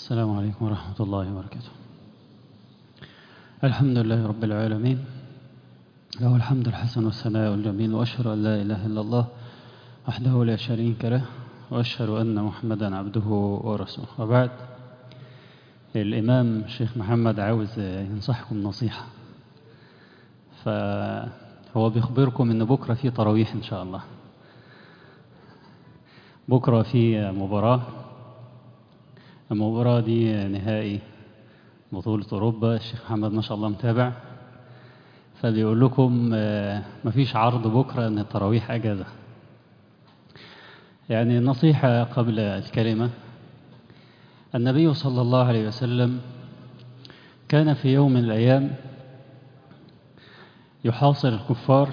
السلام عليكم ورحمة الله وبركاته الحمد لله رب العالمين له الحمد الحسن والثناء الجميل وأشهد أن لا إله إلا الله وحده لا شريك له وأشهد أن محمدا عبده ورسوله وبعد الإمام الشيخ محمد عاوز ينصحكم نصيحة فهو بيخبركم أن بكرة في تراويح إن شاء الله بكرة في مباراة المباراة دي نهائي بطولة أوروبا الشيخ محمد ما شاء الله متابع فبيقول لكم مفيش عرض بكرة أن التراويح أجازة يعني نصيحة قبل الكلمة النبي صلى الله عليه وسلم كان في يوم من الأيام يحاصر الكفار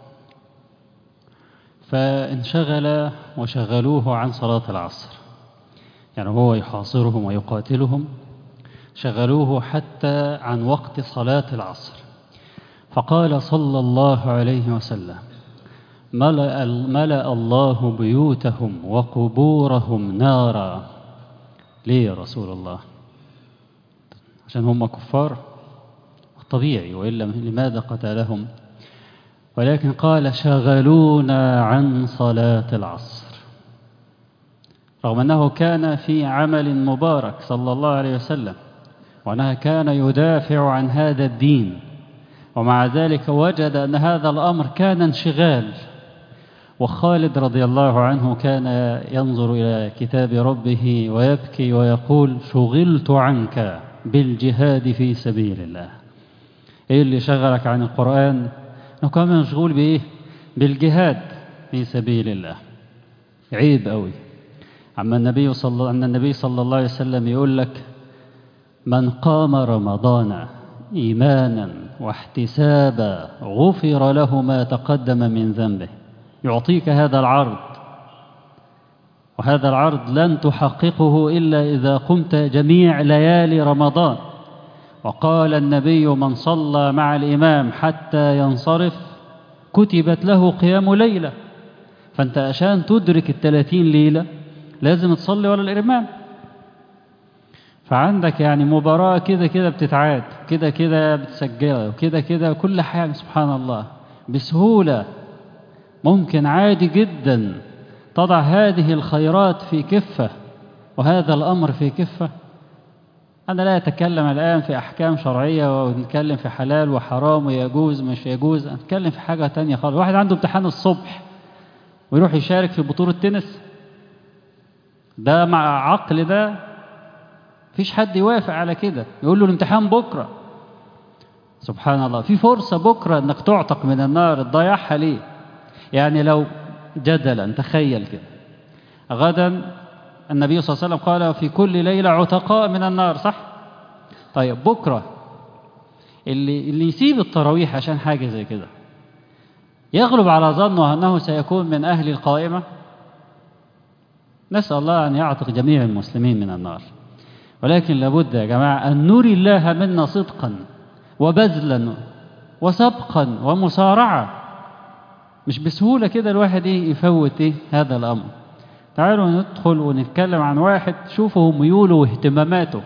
فانشغل وشغلوه عن صلاة العصر يعني هو يحاصرهم ويقاتلهم شغلوه حتى عن وقت صلاة العصر فقال صلى الله عليه وسلم ملأ, ملأ الله بيوتهم وقبورهم نارا ليه يا رسول الله عشان هم كفار طبيعي وإلا لماذا قتلهم ولكن قال شغلونا عن صلاة العصر رغم أنه كان في عمل مبارك صلى الله عليه وسلم وأنه كان يدافع عن هذا الدين ومع ذلك وجد أن هذا الأمر كان انشغال وخالد رضي الله عنه كان ينظر إلى كتاب ربه ويبكي ويقول شغلت عنك بالجهاد في سبيل الله إيه اللي شغلك عن القرآن أنه كان مشغول بإيه بالجهاد في سبيل الله عيب قوي عما النبي صلى أن النبي صلى الله عليه وسلم يقول لك من قام رمضان إيمانا واحتسابا غفر له ما تقدم من ذنبه يعطيك هذا العرض وهذا العرض لن تحققه إلا إذا قمت جميع ليالي رمضان وقال النبي من صلى مع الإمام حتى ينصرف كتبت له قيام ليلة فأنت عشان تدرك الثلاثين ليلة لازم تصلي ولا الإمام فعندك يعني مباراة كده كده بتتعاد كده كده بتسجلها وكده كده كل حاجة سبحان الله بسهولة ممكن عادي جدا تضع هذه الخيرات في كفة وهذا الأمر في كفة أنا لا أتكلم الآن في أحكام شرعية ونتكلم في حلال وحرام ويجوز مش يجوز أتكلم في حاجة تانية خالص واحد عنده امتحان الصبح ويروح يشارك في بطولة تنس ده مع عقل ده فيش حد يوافق على كده يقول له الامتحان بكرة سبحان الله في فرصة بكرة انك تعتق من النار تضيعها ليه يعني لو جدلا تخيل كده غدا النبي صلى الله عليه وسلم قال في كل ليلة عتقاء من النار صح طيب بكرة اللي, اللي يسيب التراويح عشان حاجة زي كده يغلب على ظنه أنه سيكون من أهل القائمة نسأل الله أن يعتق جميع المسلمين من النار ولكن لابد يا جماعة أن نري الله منا صدقا وبذلا وسبقا ومسارعة مش بسهولة كده الواحد إيه يفوت إيه هذا الأمر تعالوا ندخل ونتكلم عن واحد شوفوا ميوله واهتماماته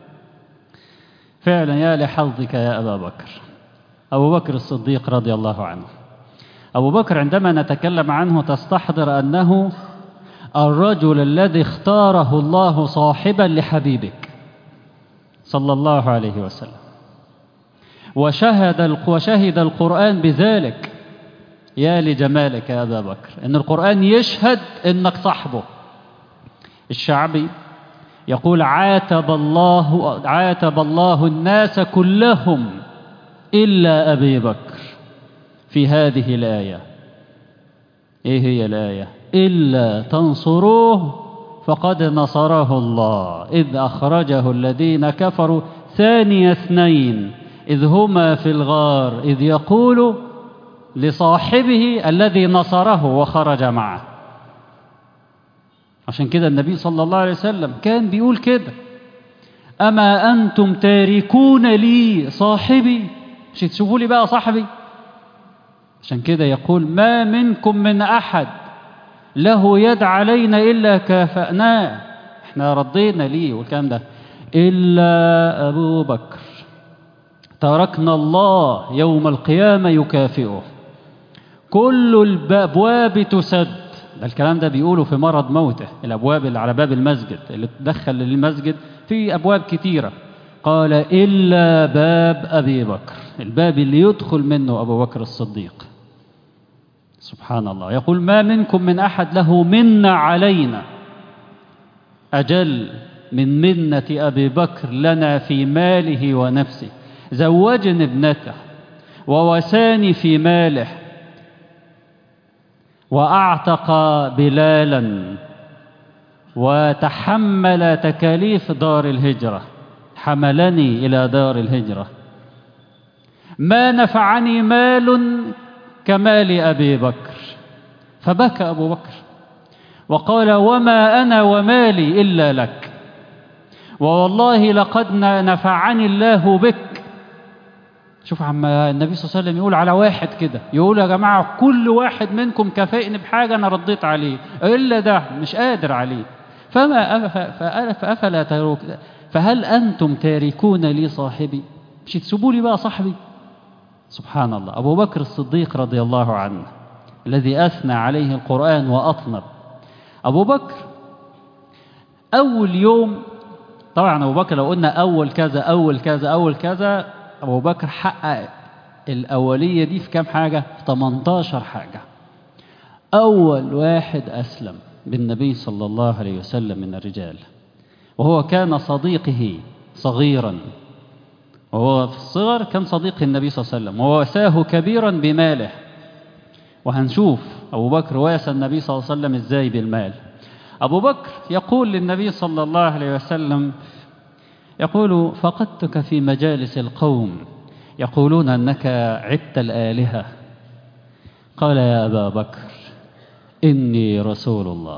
فعلا يا لحظك يا أبا بكر أبو بكر الصديق رضي الله عنه أبو بكر عندما نتكلم عنه تستحضر أنه الرجل الذي اختاره الله صاحبا لحبيبك صلى الله عليه وسلم وشهد وشهد القرآن بذلك يا لجمالك يا أبا بكر إن القرآن يشهد إنك صاحبه الشعبي يقول عاتب الله عاتب الله الناس كلهم إلا أبي بكر في هذه الآية إيه هي الآية إلا تنصروه فقد نصره الله إذ أخرجه الذين كفروا ثاني اثنين إذ هما في الغار إذ يقول لصاحبه الذي نصره وخرج معه عشان كده النبي صلى الله عليه وسلم كان بيقول كده أما أنتم تاركون لي صاحبي مش تشوفوا لي بقى صاحبي عشان كده يقول ما منكم من أحد له يد علينا إلا كافأناه احنا ردينا ليه والكلام ده إلا أبو بكر تركنا الله يوم القيامة يكافئه كل الأبواب تسد ده الكلام ده بيقوله في مرض موته الأبواب اللي على باب المسجد اللي تدخل للمسجد في أبواب كتيرة قال إلا باب أبي بكر الباب اللي يدخل منه أبو بكر الصديق سبحان الله يقول ما منكم من أحد له منا علينا أجل من منة أبي بكر لنا في ماله ونفسه زوجني ابنته ووساني في ماله وأعتق بلالا وتحمل تكاليف دار الهجرة حملني إلى دار الهجرة ما نفعني مال كمال أبي بكر فبكى أبو بكر وقال وما أنا ومالي إلا لك ووالله لقد نفعني الله بك شوف عم النبي صلى الله عليه وسلم يقول على واحد كده يقول يا جماعة كل واحد منكم كافئني بحاجة أنا رديت عليه إلا ده مش قادر عليه فما فأفلا تروك فهل أنتم تاركون لي صاحبي مش تسيبوا لي بقى صاحبي سبحان الله أبو بكر الصديق رضي الله عنه الذي أثنى عليه القرآن وأطنب أبو بكر أول يوم طبعا أبو بكر لو قلنا أول كذا أول كذا أول كذا أبو بكر حقق الأولية دي في كام حاجة؟ في 18 حاجة أول واحد أسلم بالنبي صلى الله عليه وسلم من الرجال وهو كان صديقه صغيرا وهو في الصغر كان صديق النبي صلى الله عليه وسلم وواساه كبيرا بماله وهنشوف أبو بكر واسى النبي صلى الله عليه وسلم إزاي بالمال أبو بكر يقول للنبي صلى الله عليه وسلم يقول فقدتك في مجالس القوم يقولون أنك عدت الآلهة قال يا أبا بكر إني رسول الله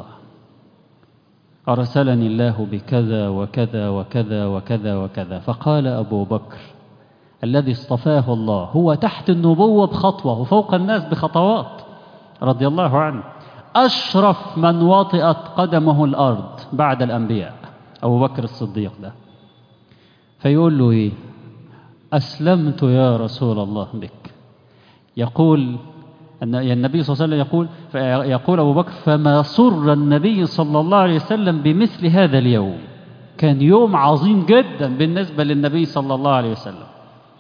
أرسلني الله بكذا وكذا وكذا وكذا وكذا فقال أبو بكر الذي اصطفاه الله هو تحت النبوة بخطوة وفوق الناس بخطوات رضي الله عنه أشرف من وطئت قدمه الأرض بعد الأنبياء أبو بكر الصديق ده فيقول له إيه أسلمت يا رسول الله بك يقول أن النبي صلى الله عليه وسلم يقول يقول أبو بكر فما سر النبي صلى الله عليه وسلم بمثل هذا اليوم كان يوم عظيم جدا بالنسبة للنبي صلى الله عليه وسلم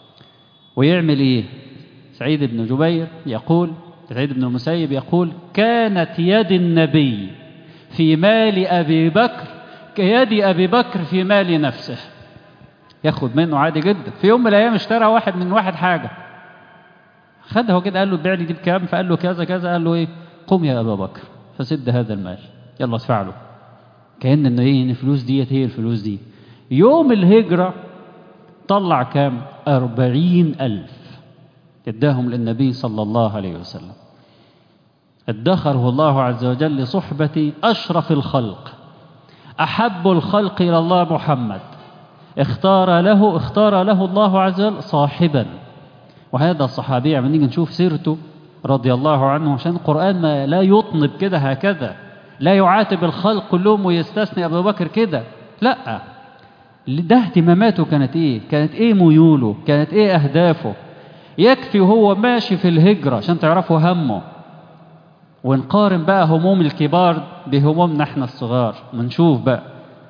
ويعمل إيه سعيد بن جبير يقول سعيد بن المسيب يقول كانت يد النبي في مال أبي بكر كيد أبي بكر في مال نفسه ياخد منه عادي جدا في يوم من الأيام اشترى واحد من واحد حاجة خدها كده قال له بيع لي دي بكام فقال له كذا كذا قال له ايه قم يا ابا بكر فسد هذا المال يلا ادفع له كأن انه ايه ان الفلوس ديت هي الفلوس دي يوم الهجرة طلع كام أربعين ألف اداهم للنبي صلى الله عليه وسلم ادخره الله عز وجل لصحبة أشرف الخلق أحب الخلق إلى الله محمد اختار له اختار له الله عز وجل صاحبا وهذا الصحابي لما نيجي نشوف سيرته رضي الله عنه عشان القرآن ما لا يطنب كده هكذا لا يعاتب الخلق كلهم ويستثني أبو بكر كده لا ده اهتماماته كانت ايه كانت ايه ميوله كانت ايه اهدافه يكفي وهو ماشي في الهجرة عشان تعرفوا همه ونقارن بقى هموم الكبار بهمومنا احنا الصغار ونشوف بقى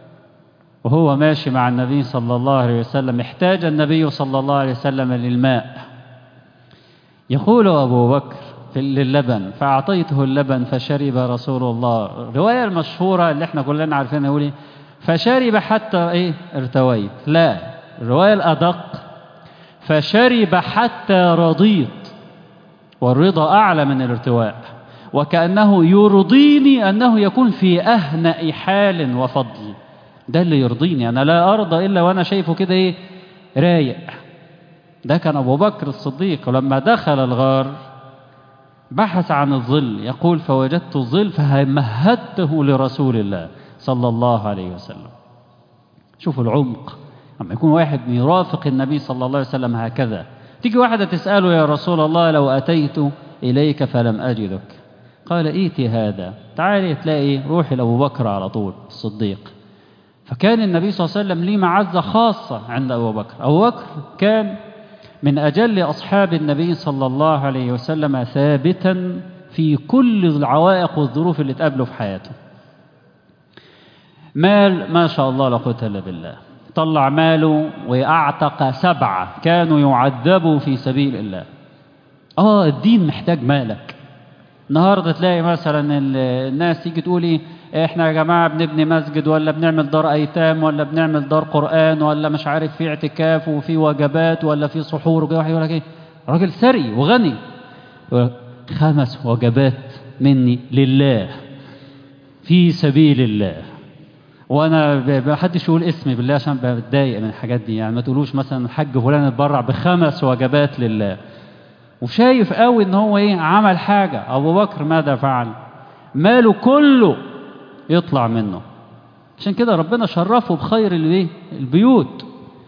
وهو ماشي مع النبي صلى الله عليه وسلم احتاج النبي صلى الله عليه وسلم للماء يقول أبو بكر للبن فأعطيته اللبن فشرب رسول الله الرواية المشهورة اللي احنا كلنا عارفينها يقول فشرب حتى ايه ارتويت لا الرواية الأدق فشرب حتى رضيت والرضا أعلى من الارتواء وكأنه يرضيني أنه يكون في أهنأ حال وفضل ده اللي يرضيني أنا لا أرضى إلا وأنا شايفه كده إيه رايق ده كان أبو بكر الصديق ولما دخل الغار بحث عن الظل يقول فوجدت الظل فمهدته لرسول الله صلى الله عليه وسلم شوفوا العمق لما يكون واحد يرافق النبي صلى الله عليه وسلم هكذا تيجي واحدة تسأله يا رسول الله لو أتيت إليك فلم أجدك قال إيتي هذا تعالي تلاقي روحي لأبو بكر على طول الصديق فكان النبي صلى الله عليه وسلم ليه معزة خاصة عند أبو بكر أبو بكر كان من أجل أصحاب النبي صلى الله عليه وسلم ثابتا في كل العوائق والظروف اللي تقابله في حياته مال ما شاء الله لا قوة إلا بالله طلع ماله وأعتق سبعة كانوا يعذبوا في سبيل الله آه الدين محتاج مالك النهارده تلاقي مثلا الناس تيجي تقول ايه احنا يا جماعه بنبني مسجد ولا بنعمل دار ايتام ولا بنعمل دار قران ولا مش عارف في اعتكاف وفي وجبات ولا في سحور وجاي واحد يقول لك ايه راجل ثري وغني يقول لك خمس وجبات مني لله في سبيل الله وانا ما حدش يقول اسمي بالله عشان بتضايق من الحاجات دي يعني ما تقولوش مثلا الحاج فلان اتبرع بخمس وجبات لله وشايف قوي ان هو ايه عمل حاجه ابو بكر ماذا فعل ماله كله يطلع منه عشان كده ربنا شرفه بخير الايه البيوت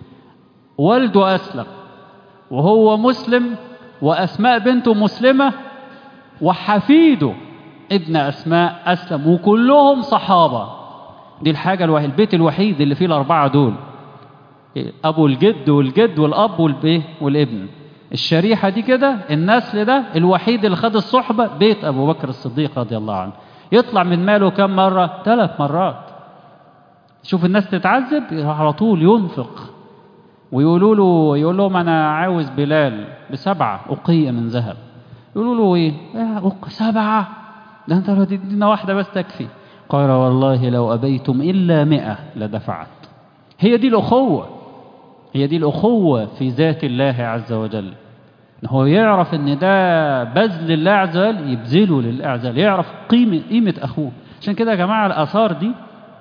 والده اسلم وهو مسلم واسماء بنته مسلمه وحفيده ابن اسماء اسلم وكلهم صحابه دي الحاجه الوحيد البيت الوحيد اللي فيه الاربعه دول ابو الجد والجد والاب والايه والابن الشريحة دي كده النسل ده الوحيد اللي خد الصحبة بيت أبو بكر الصديق رضي الله عنه يطلع من ماله كم مرة ثلاث مرات شوف الناس تتعذب على طول ينفق ويقولوا له يقول لهم أنا عاوز بلال بسبعة أقية من ذهب يقولوا له إيه؟ أق سبعة ده أنت لو تدينا واحدة بس تكفي قال والله لو أبيتم إلا مئة لدفعت هي دي الأخوة هي دي الأخوة في ذات الله عز وجل إن هو يعرف إن ده بذل الله عز وجل يبذله لله عز وجل يعرف قيمة قيمة أخوه عشان كده يا جماعة الآثار دي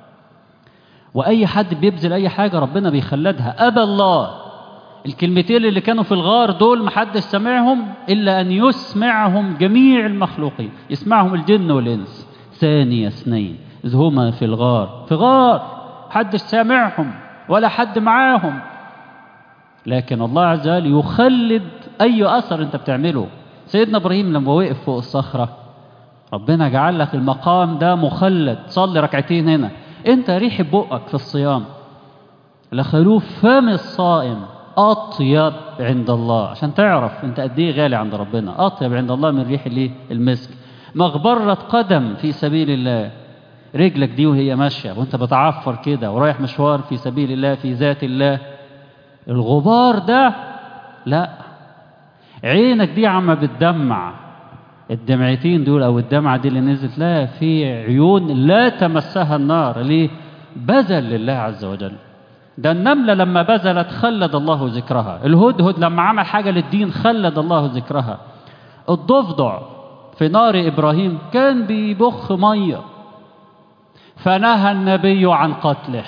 وأي حد بيبذل أي حاجة ربنا بيخلدها أبى الله الكلمتين اللي كانوا في الغار دول محدش سمعهم إلا أن يسمعهم جميع المخلوقين يسمعهم الجن والإنس ثاني اثنين إذ هما في الغار في غار محدش سامعهم ولا حد معاهم لكن الله عز وجل يخلد أي أثر أنت بتعمله سيدنا إبراهيم لما وقف فوق الصخرة ربنا جعل لك المقام ده مخلد صلي ركعتين هنا أنت ريح بقك في الصيام لخلوف فم الصائم أطيب عند الله عشان تعرف أنت قد إيه غالي عند ربنا أطيب عند الله من ريح الإيه المسك مغبرة قدم في سبيل الله رجلك دي وهي ماشية وأنت بتعفر كده ورايح مشوار في سبيل الله في ذات الله الغبار ده لا عينك دي عم بتدمع الدمعتين دول او الدمعه دي اللي نزلت لا في عيون لا تمسها النار ليه بذل لله عز وجل ده النمله لما بذلت خلد الله ذكرها الهدهد لما عمل حاجه للدين خلد الله ذكرها الضفدع في نار ابراهيم كان بيبخ ميه فنهى النبي عن قتله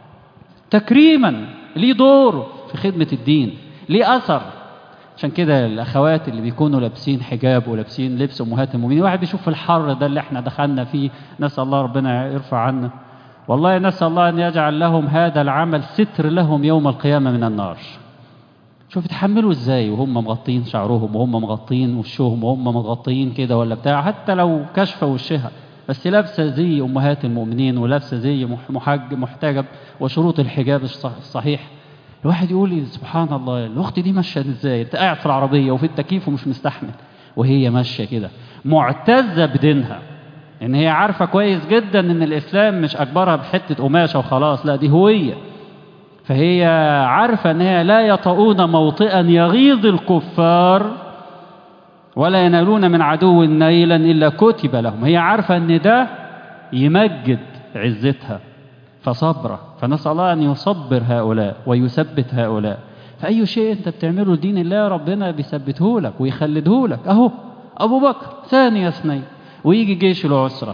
تكريما ليه دور في خدمة الدين ليه أثر عشان كده الأخوات اللي بيكونوا لابسين حجاب ولابسين لبس أمهات المؤمنين واحد بيشوف في الحر ده اللي احنا دخلنا فيه نسأل الله ربنا يرفع عنا والله نسأل الله أن يجعل لهم هذا العمل ستر لهم يوم القيامة من النار شوف يتحملوا ازاي وهم مغطين شعرهم وهم مغطين وشهم وهم مغطين كده ولا بتاع حتى لو كشفه وشها بس لابسه زي امهات المؤمنين ولابسه زي محج محتجب وشروط الحجاب الصحيح الواحد يقول سبحان الله الاخت دي ماشيه ازاي انت قاعد في العربيه وفي التكييف ومش مستحمل وهي ماشيه كده معتزه بدينها ان هي عارفه كويس جدا ان الاسلام مش اجبرها بحته قماشه وخلاص لا دي هويه فهي عارفه ان هي لا يطؤون موطئا يغيظ الكفار ولا ينالون من عدو نيلا الا كتب لهم هي عارفه ان ده يمجد عزتها فصبرة فنسأل الله أن يصبر هؤلاء ويثبت هؤلاء فأي شيء أنت بتعمله لدين الله ربنا بيثبته لك ويخلده لك أهو أبو بكر ثاني اثنين ويجي جيش العسرة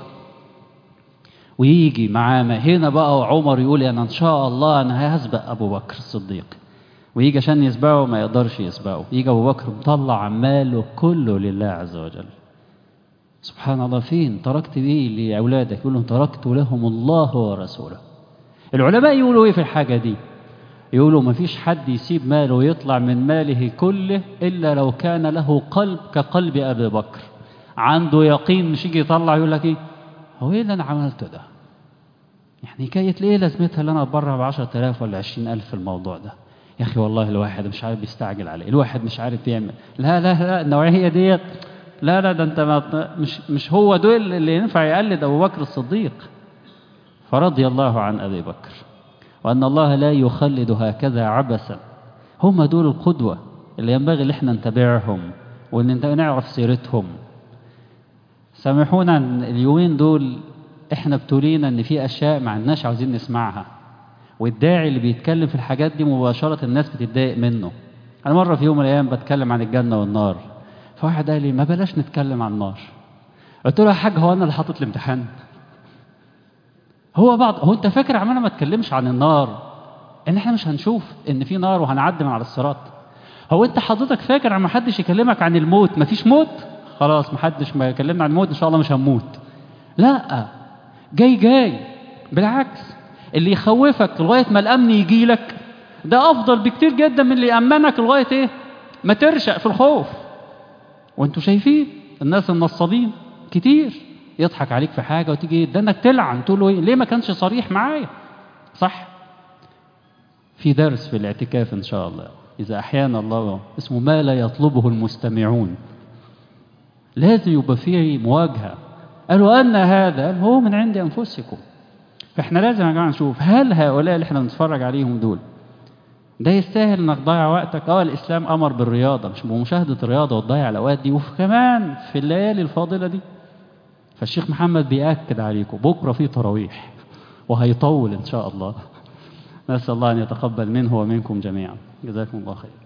ويجي معاه هنا بقى عمر يقول أنا إن شاء الله أنا هسبق أبو بكر الصديق ويجي عشان يسبقه ما يقدرش يسبقه يجي أبو بكر مطلع ماله كله لله عز وجل سبحان الله فين تركت ايه لاولادك يقول لهم تركت لهم الله ورسوله العلماء يقولوا ايه في الحاجه دي يقولوا ما فيش حد يسيب ماله ويطلع من ماله كله الا لو كان له قلب كقلب ابي بكر عنده يقين مش يجي يطلع يقول لك ايه هو ايه اللي انا عملته ده يعني كانت ايه لازمتها اللي انا اتبرع ب 10000 ولا 20000 في الموضوع ده يا اخي والله الواحد مش عارف بيستعجل عليه الواحد مش عارف يعمل لا لا لا النوعيه ديت لا لا ده انت ما مش مش هو دول اللي ينفع يقلد ابو بكر الصديق فرضي الله عن ابي بكر وان الله لا يخلد هكذا عبثا هم دول القدوه اللي ينبغي ان احنا نتابعهم وان نعرف سيرتهم سامحونا اليومين دول احنا ابتلينا ان في اشياء ما عندناش عاوزين نسمعها والداعي اللي بيتكلم في الحاجات دي مباشرة الناس بتتضايق منه أنا مرة في يوم من الأيام بتكلم عن الجنة والنار فواحد قال لي ما بلاش نتكلم عن النار قلت له يا حاج هو أنا اللي حاطط الامتحان هو بعض هو أنت فاكر عمال ما اتكلمش عن النار إن إحنا مش هنشوف إن في نار وهنعدي من على الصراط هو أنت حضرتك فاكر عن ما حدش يكلمك عن الموت مفيش موت خلاص ما حدش ما يكلمنا عن الموت إن شاء الله مش هنموت لا جاي جاي بالعكس اللي يخوفك لغايه ما الامن يجي لك ده افضل بكتير جدا من اللي يامنك لغايه ايه ما ترشق في الخوف وانتوا شايفين الناس النصابين كتير يضحك عليك في حاجه وتيجي ده انك تلعن تقول له ايه ليه ما كانش صريح معايا صح في درس في الاعتكاف ان شاء الله اذا احيانا الله اسمه ما لا يطلبه المستمعون لازم يبقى فيه مواجهه قالوا ان هذا قال هو من عند انفسكم فاحنا لازم يا جماعه نشوف هل هؤلاء اللي احنا بنتفرج عليهم دول ده يستاهل انك تضيع وقتك اه الاسلام امر بالرياضه مش بمشاهده الرياضه وتضيع الاوقات دي وكمان في الليالي الفاضله دي فالشيخ محمد بياكد عليكم بكره في تراويح وهيطول ان شاء الله نسال الله ان يتقبل منه ومنكم جميعا جزاكم الله خير